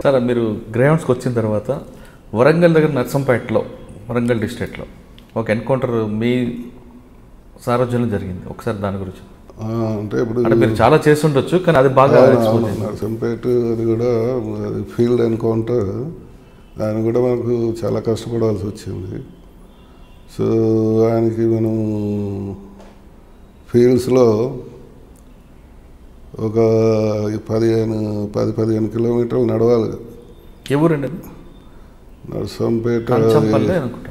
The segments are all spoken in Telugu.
సార్ మీరు గ్రౌండ్స్కి వచ్చిన తర్వాత వరంగల్ దగ్గర నర్సంపేటలో వరంగల్ డిస్ట్రిక్ట్లో ఒక ఎన్కౌంటర్ మీ సారథ్యంలో జరిగింది ఒకసారి దాని గురించి ఆ, అంటే ఇప్పుడు అంటే మీరు చాలా చేస్తుండొచ్చు కానీ అది బాగా expose అయింది. నర్సంపేట అది కూడా అది ఫీల్డ్ ఎన్కౌంటర్ దాన్ని కూడా మనకు చాలా కష్టపడాల్సి వచ్చింది సో ఆయనకి మనం ఫీల్డ్స్లో ఒక పదిహేను పది పదిహేను కిలోమీటర్లు నడవాలి ఏ ఊరండి అది నర్సంపేట కంచంపల్లె అనుకుంటాను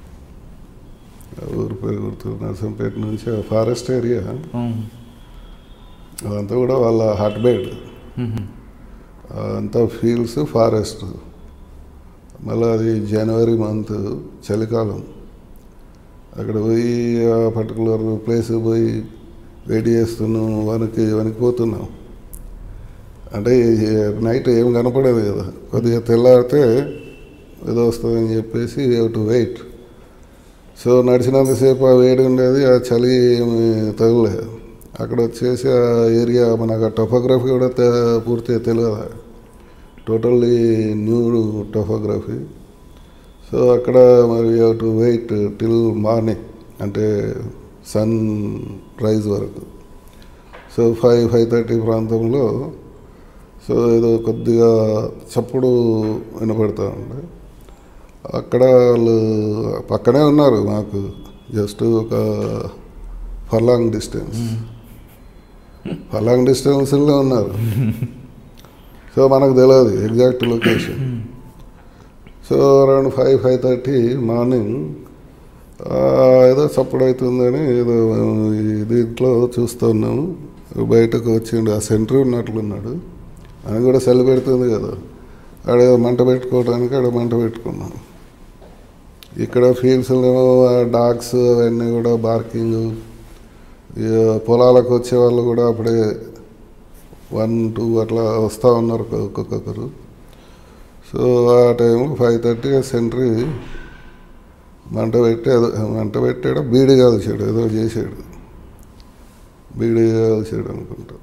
ఊరి పేరు గుర్తు నర్సంపేట నుంచి ఫారెస్ట్ ఏరియా ఉమ్. అదంతా కూడా వాళ్ళ హాట్ బెడ్ మ్మ్. అంతా ఫీల్డ్స్ ఫారెస్ట్ మళ్ళీ అది జనవరి మంత్ చలికాలం అక్కడ పోయి ఆ పర్టికులర్ ప్లేస్ పోయి వెయిట్ చేస్తున్నాం వనికి వణికిపోతున్నాం అంటే నైట్ ఏం కనపడేది కదా కొద్దిగా తెల్లారితే ఏదో వస్తుందని చెప్పేసి టు వెయిట్ సో నడిచినంతసేపు ఆ వేడి ఉండేది ఆ చలి ఏమి తగలేదు అక్కడ వచ్చేసి ఆ ఏరియా మనకు ఆ టోపోగ్రఫీ కూడా తె- పూర్తిగా తెలియదు టోటల్లీ న్యూ టోపోగ్రఫీ సో అక్కడ మరి టు వెయిట్ టిల్ మార్నింగ్ అంటే సన్ రైజ్ వరకు సో ఫైవ్ ఫైవ్ థర్టీ ప్రాంతంలో సో ఏదో కొద్దిగా చప్పుడు వినపడతా ఉండే అక్కడ వాళ్ళు పక్కనే ఉన్నారు మాకు జస్ట్ ఒక ఫర్లాంగ్ డిస్టెన్స్ ఫర్లాంగ్ డిస్టెన్స్లో ఉన్నారు సో మనకు తెలియదు exact location so around five five thirty morning ఏదో చప్పుడు అవుతుందని ఏదో ఈ దీంట్లో చూస్తున్నాము బయటకు వచ్చిండు ఆ సెంటర్ ఉన్నట్లున్నాడు అని కూడా సెల్ పెడుతుంది కదా ఆడ ఏదో మంట పెట్టుకోవడానికి ఆడ మంట పెట్టుకున్నాం ఇక్కడ ఫీల్డ్స్లో డాగ్స్ అవన్నీ కూడా బార్కింగ్ పొలాలకు వచ్చే వాళ్ళు కూడా అప్పుడే వన్ టూ అట్లా వస్తూ ఉన్నారు ఒక్కొక్కరు సో ఆ టైంలో ఫైవ్ థర్టీ సెంట్రీ మంట పెట్టి ఏదో మంట పెట్టాడు బీడీ కాల్చాడు ఏదో చేశాడు బీడీ కాల్చాడు అనుకుంటా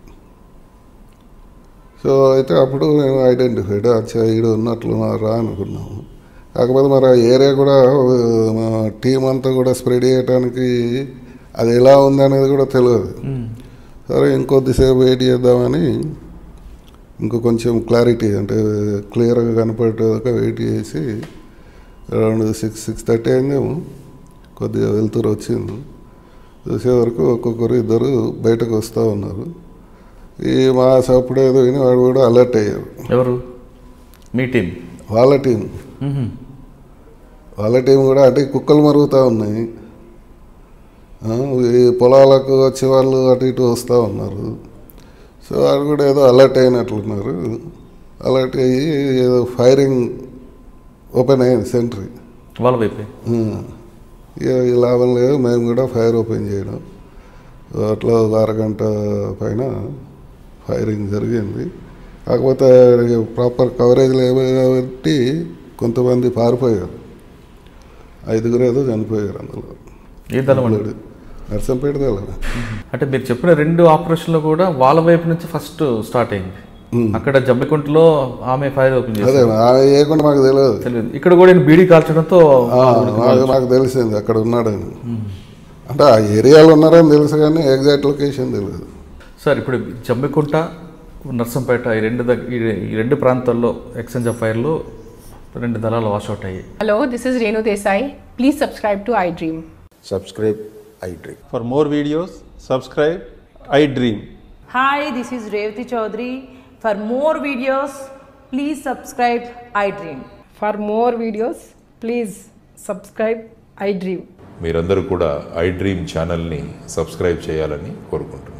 సో అయితే అప్పుడు మేము ఐడెంటిఫైడ్ అచ్చా ఈడు ఉన్నట్లు రా అనుకున్నాము కాకపోతే మరి ఆ ఏరియా కూడా మా టీం అంతా కూడా స్ప్రెడ్ చేయడానికి అది ఎలా ఉంది అనేది కూడా తెలియదు మ్మ్. సరే ఇంకొద్దిసేపు వెయిట్ చేద్దామని ఇంకో కొంచెం క్లారిటీ అంటే క్లియర్గా కనపడేదాకా వెయిట్ చేసి అరౌండ్ సిక్స్ సిక్స్ థర్టీ అయిందేమో కొద్దిగా వెళ్తురు వచ్చింది చూసే వరకు ఒక్కొక్కరు ఇద్దరు బయటకు వస్తూ ఉన్నారు ఈ మా సప్పుడు ఏదో విని వాడు కూడా అలర్ట్ అయ్యారు ఎవరు మీ టీం వాళ్ళ టీం మ్మ్. వాళ్ళ టీం కూడా అంటే కుక్కలు మరుగుతూ ఉన్నాయి ఆ, ఈ పొలాలకు వచ్చే వాళ్ళు అటు ఇటు వస్తూ ఉన్నారు సో వాళ్ళు కూడా ఏదో అలర్ట్ అయినట్లున్నారు అలర్ట్ అయ్యి ఏదో ఫైరింగ్ ఓపెన్ అయింది సెంట్రీ వాళ్ళ వైపే ఇక ఈ లాభం లేదు మేము కూడా ఫైర్ ఓపెన్ చేయడం అట్లా ఒక అరగంట పైన ఫైరింగ్ జరిగింది కాకపోతే ప్రాపర్ కవరేజ్ లేదు కాబట్టి కొంతమంది పారిపోయారు ఐదుగురు ఏదో చనిపోయారు అందులో ఏ దళం అండి నర్సంపేట దళం అంటే మీరు చెప్పిన రెండు ఆపరేషన్లు కూడా వాళ్ళ వైపు నుంచి ఫస్ట్ స్టార్ట్ అయింది అక్కడ జమ్మికుంటలో ఆమె ఫైర్ ఓపెన్ అదే చేశారు ఆమె చేయకుండా మాకు తెలియదు తెలియదు ఇక్కడ కూడా ఈయన బీడీ కాల్చడంతో ఆ, మాకు మాకు తెలిసింది అక్కడ ఉన్నాడని అంటే ఆ ఏరియాలో ఉన్నారని తెలుసు కానీ ఎగ్జాక్ట్ లొకేషన్ తెలియదు సార్ ఇప్పుడు జమ్మికుంట నర్సంపేట ఈ రెండు దగ్- ఈ- ఈ రెండు ప్రాంతాల్లో ఎక్స్చేంజ్ ఆఫ్ ఫైర్లో రెండు దళాలు వాషౌట్ అయ్యాయి Hello, this is Renu Desai. Please subscribe to iDream. subscribe iDream. For more videos, subscribe I Dream. Hi, this is Revati Chaudhary. For more videos, please subscribe iDream. For more videos, please subscribe iDream. మీరందరూ కూడా ఐ డ్రీమ్ ఛానల్ని సబ్స్క్రైబ్ చేయాలని కోరుకుంటున్నాను